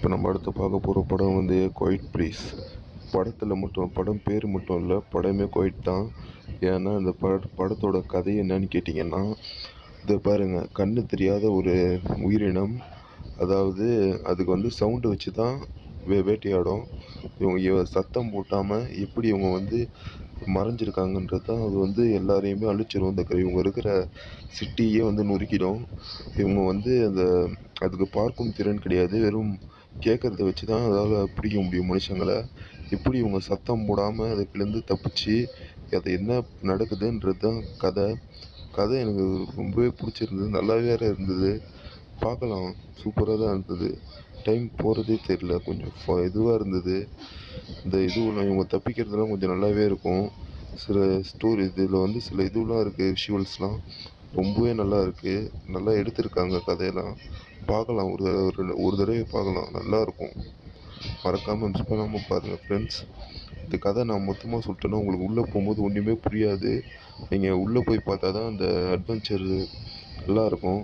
இப்போ நம்ம அடுத்து பார்க்க போகிற படம் வந்து குவைட் ப்ளீஸ் படத்தில் மட்டும் படம் பேர் மட்டும் இல்லை படமே குவைட் தான் ஏன்னா இந்த பட படத்தோட கதை என்னன்னு கேட்டிங்கன்னா இதை பாருங்கள் கண்ணு தெரியாத ஒரு உயிரினம் அதாவது அதுக்கு வந்து சவுண்டு வச்சு தான் வே வேட்டையாடும் இவங்க இவ சத்தம் போட்டாமல் எப்படி இவங்க வந்து மறைஞ்சிருக்காங்கன்றது தான் அது வந்து எல்லாரையுமே அழிச்சிரும் இந்த க- இவங்க இருக்கிற சிட்டியே வந்து நொறுக்கிடும் இவங்க வந்து அந்த அதுக்கு பார்க்கும் திறன் கிடையாது வெறும் கேட்குறத வச்சு தான் அதால் பிடிக்க முடியும் மனுஷங்களை எப்படி இவங்க சத்தம் போடாமல் அதுக்குலேருந்து தப்பிச்சு அது என்ன நடக்குதுன்றது தான் கதை கதை எனக்கு ரொம்பவே பிடிச்சிருந்தது நல்லாவே வேற இருந்தது பார்க்கலாம் சூப்பராக தான் இருந்தது டைம் போகிறதே தெரில கொஞ்சம் இதுவாக இருந்தது இந்த இதுவெல்லாம் இவங்க தப்பிக்கிறதுலாம் கொஞ்சம் நல்லாவே இருக்கும் சில ஸ்டோரி இதில் வந்து சில இதுவெலாம் இருக்குது விஷுவல்ஸ்லாம் ரொம்பவே நல்லா இருக்குது நல்லா எடுத்திருக்காங்க கதையெல்லாம் பார்க்கலாம் ஒரு தடவை ஒரு- ஒரு தடவை பார்க்கலாம் நல்லா இருக்கும் மறக்காமல் மிஸ் பண்ணாமல் பாருங்கள் ஃப்ரெண்ட்ஸ் இந்த கதை நான் மொத்தமாக சொல்லிட்டேன்னா உங்களுக்கு உள்ளே போகும்போது ஒன்றுமே புரியாது நீங்கள் உள்ளே போய் பார்த்தா தான் அந்த அட்வென்ச்சர் நல்லா இருக்கும்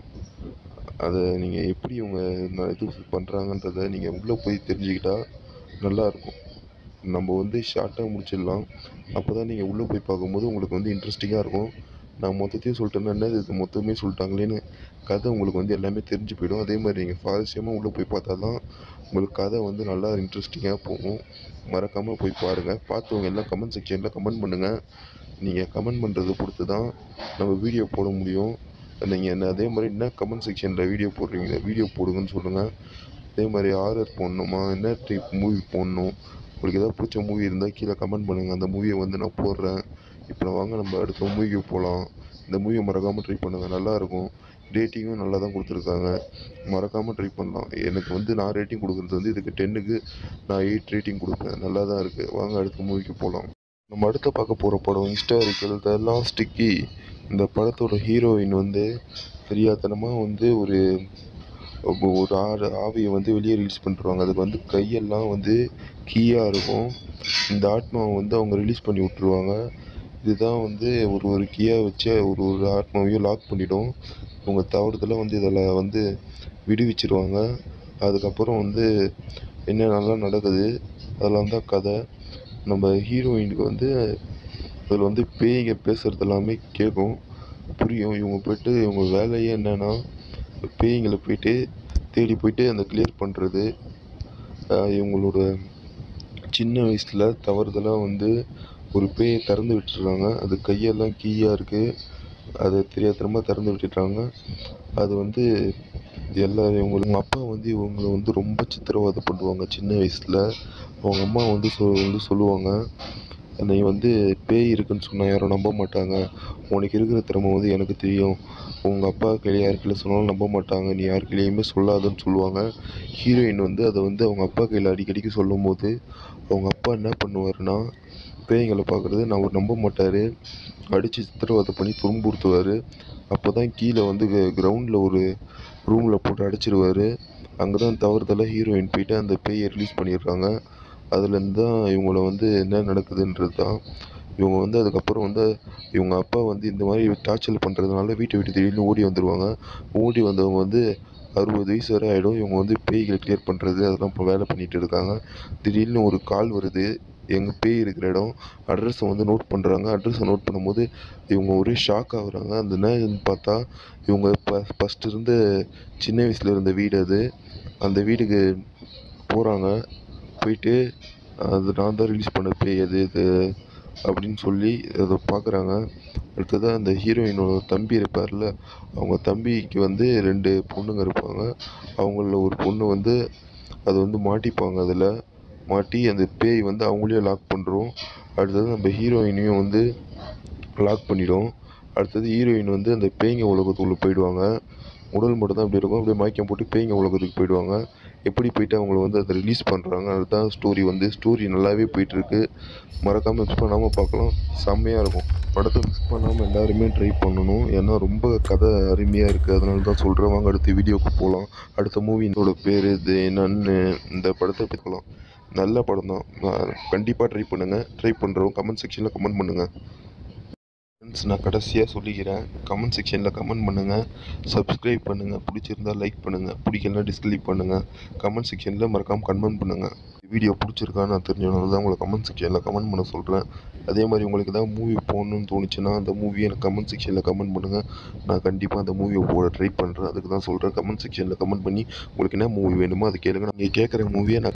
அதை நீங்கள் எப்படி இவங்க ந- இது பண்ணுறாங்கன்றத நீங்கள் உள்ளே போய் தெரிஞ்சுக்கிட்டா நல்லாயிருக்கும் நம்ம வந்து ஷார்ட்டாக முடிச்சிடலாம் அப்போ தான் நீங்கள் உள்ளே போய் பார்க்கும்போது உங்களுக்கு வந்து இன்ட்ரெஸ்டிங்காக இருக்கும் நான் மொத்தத்தையும் சொல்லிட்டேன்னா என்னது இது மொத்தமே சொல்லிட்டாங்களேன்னு கதை உங்களுக்கு வந்து எல்லாமே தெரிஞ்சு போயிடும் அதே மாதிரி நீங்கள் சுவாரஸ்யமாக உள்ளே போய் பார்த்தா தான் உங்களுக்கு கதை வந்து நல்லா இன்ட்ரெஸ்டிங்காக போகும் மறக்காமல் போய் பாருங்கள் பார்த்தவங்க எல்லாம் கமெண்ட் செக்ஷனில் கமெண்ட் பண்ணுங்கள் நீங்கள் கமெண்ட் பண்ணுறதை பொறுத்து தான் நம்ம வீடியோ போட முடியும் நீங்கள் என்ன அதே மாதிரி என்ன கமெண்ட் செக்ஷனில் வீடியோ போடுறீங்க வீடியோ போடுங்கன்னு சொல்லுங்கள் அதே மாதிரி ஆர்ஆர் போடணுமா என்ன டைப் மூவி போடணும் உங்களுக்கு ஏதாவது பிடிச்ச மூவி இருந்தால் கீழே கமெண்ட் பண்ணுங்கள் அந்த மூவியை வந்து நான் போடுறேன் இப்போ வாங்க நம்ம அடுத்த மூவிக்கு போகலாம் இந்த மூவியை மறக்காமல் ட்ரை பண்ணுங்கள் நல்லாயிருக்கும் ரேட்டிங்கும் நல்லா தான் கொடுத்துருக்காங்க மறக்காமல் ட்ரை பண்ணலாம் எனக்கு வந்து நான் ரேட்டிங் கொடுக்குறது வந்து இதுக்கு டென்னுக்கு நான் எயிட் ரேட்டிங் கொடுப்பேன் நல்லா தான் இருக்குது வாங்க அடுத்த மூவிக்கு போகலாம் நம்ம அடுத்து பார்க்க போகிற படம் ஹிஸ்டாரிக்கல் த லாஸ்ட் கீ இந்த படத்தோட ஹீரோயின் வந்து தெரியாத்தனமாக வந்து ஒரு ஒ- ஒரு ஆறு ஆவியை வந்து வெளியே ரிலீஸ் பண்ணிருவாங்க அதுக்கு வந்து கையெல்லாம் வந்து கீயாக இருக்கும் இந்த ஆத்மாவை வந்து அவங்க ரிலீஸ் பண்ணி விட்ருவாங்க இதுதான் வந்து ஒரு ஒரு கீயாக வச்சு ஒரு ஒரு ஆத்மாவையும் லாக் பண்ணிடும் இவங்க தவறுதலாக வந்து இதில் வந்து விடுவிச்சிருவாங்க அதுக்கப்புறம் வந்து என்னென்னலாம் நடக்குது அதெல்லாம் தான் கதை நம்ம ஹீரோயினுக்கு வந்து அதில் வந்து பேய்ங்க பேசுகிறது எல்லாமே கேட்கும் புரியும் இவங்க போயிட்டு இவங்க வேலையே என்னன்னா பேய்ங்களை போயிட்டு தேடி போயிட்டு அந்த கிளியர் பண்ணுறது இவங்களோட சின்ன வயசில் தவறுதலாக வந்து ஒரு பேயை திறந்து விட்டுறாங்க அது கையெல்லாம் கீயாக இருக்குது அதை தெரியாத்தனமாக திறந்து விட்டுட்டாங்க அது வந்து எல்லா இவங்க அப்பா வந்து இவங்களை வந்து ரொம்ப சித்திரவதை பண்ணுவாங்க சின்ன வயசில் அவங்க அம்மா வந்து சொ வந்து சொல்லுவாங்க நீ வந்து பேய் இருக்குன்னு சொன்னால் யாரும் நம்ப மாட்டாங்க உனக்கு இருக்கிற திறமை வந்து எனக்கு தெரியும் உங்கள் அப்பா கையில் யார் கையில் சொன்னாலும் நம்ப மாட்டாங்க நீ யார் கையிலையுமே சொல்லாதன்னு சொல்லுவாங்க ஹீரோயின் வந்து அதை வந்து அவங்க அப்பா கையில் அடிக்கடிக்கு சொல்லும் போது அவங்க அப்பா என்ன பண்ணுவாருன்னா பேய்களை பார்க்குறது நான் அவர் நம்ப மாட்டார் அடித்து சித்திரவதை பண்ணி துன்புறுத்துவார் அப்போ தான் கீழே வந்து கிரவுண்டில் ஒரு ரூமில் போட்டு அடைச்சிருவாரு அங்கே தான் தவறுதலாக ஹீரோயின் போயிட்டு அந்த பேயை ரிலீஸ் பண்ணிடுறாங்க அதுலேருந்து தான் இவங்கள வந்து என்ன நடக்குதுன்றது தான் இவங்க வந்து அதுக்கப்புறம் வந்து இவங்க அப்பா வந்து இந்த மாதிரி டார்ச்சர் பண்ணுறதுனால வீட்டை விட்டு திடீர்னு ஓடி வந்துடுவாங்க ஓடி வந்தவங்க வந்து அறுபது வயசு வரை ஆகிடும் இவங்க வந்து பேய்களை கிளியர் பண்ணுறது அதெல்லாம் இப்போ வேலை பண்ணிகிட்டு இருக்காங்க திடீர்னு ஒரு கால் வருது எங்கள் பேய் இருக்கிற இடம் அட்ரஸை வந்து நோட் பண்ணுறாங்க அட்ரஸை நோட் பண்ணும்போது இவங்க ஒரே ஷாக் ஆகுறாங்க அந்த என்னன்னு பார்த்தா இவங்க ப ஃபஸ்ட்டு இருந்த சின்ன வயசில் இருந்த வீடு அது அந்த வீட்டுக்கு போகிறாங்க போயிட்டு அது நான் தான் ரிலீஸ் பண்ண பேய் அது இது அப்படின்னு சொல்லி அதை பார்க்குறாங்க அடுத்தது அந்த ஹீரோயினோட தம்பி இருப்பார்ல அவங்க தம்பிக்கு வந்து ரெண்டு பொண்ணுங்க இருப்பாங்க அவங்கள ஒரு பொண்ணு வந்து அது வந்து மாட்டிப்பாங்க அதில் மாட்டி அந்த பேய் வந்து அவங்களையும் லாக் பண்ணுறோம் அடுத்தது நம்ம ஹீரோயினையும் வந்து லாக் பண்ணிடும் அடுத்தது ஹீரோயின் வந்து அந்த பேய்ங்க உலகத்துக்குள்ளே போயிடுவாங்க உடல் மட்டும் தான் அப்படி இருக்கும் அப்படியே மயக்கம் போட்டு பேய்ங்க உலகத்துக்கு போயிடுவாங்க எப்படி போயிட்டு அவங்கள வந்து அதை ரிலீஸ் பண்ணுறாங்க அதுதான் ஸ்டோரி வந்து ஸ்டோரி நல்லாவே போயிட்டுருக்கு மறக்காமல் மிஸ் பண்ணாமல் பார்க்கலாம் செம்மையாக இருக்கும் படத்தை மிஸ் பண்ணாமல் எல்லாருமே ட்ரை பண்ணணும் ஏன்னா ரொம்ப கதை அருமையாக இருக்குது அதனால தான் சொல்கிறேன் வாங்க அடுத்த வீடியோக்கு போகலாம் அடுத்த மூவியோட பேர் இது என்னன்னு இந்த படத்தை பார்க்கலாம் நல்ல படம் தான் கண்டிப்பாக ட்ரை பண்ணுங்கள் ட்ரை பண்ணுறவங்க கமெண்ட் செக்ஷனில் கமெண்ட் பண்ணுங்கள் ஃப்ரெண்ட்ஸ் நான் கடைசியாக சொல்லிக்கிறேன் கமெண்ட் செக்ஷனில் கமெண்ட் பண்ணுங்கள் சப்ஸ்கிரைப் பண்ணுங்கள் பிடிச்சிருந்தா லைக் பண்ணுங்கள் பிடிக்கலனா டிஸ்லைக் பண்ணுங்கள் கமெண்ட் செக்ஷனில் மறக்காமல் கமெண்ட் பண்ணுங்கள் வீடியோ பிடிச்சிருக்கான்னு நான் தெரிஞ்சதுனால தான் உங்களை கமெண்ட் செக்ஷனில் கமெண்ட் பண்ண சொல்கிறேன் அதே மாதிரி உங்களுக்கு ஏதாவது மூவி போடணும்னு தோணுச்சுன்னா அந்த மூவியை எனக்கு கமெண்ட் செக்ஷனில் கமெண்ட் பண்ணுங்கள் நான் கண்டிப்பாக அந்த மூவியை போட ட்ரை பண்ணுறேன் அதுக்கு தான் சொல்கிறேன் கமெண்ட் செக்ஷனில் கமெண்ட் பண்ணி உங்களுக்கு என்ன மூவி வேணுமோ அதை கேளுங்க நீங்கள் கேட்குற மூவியை நான்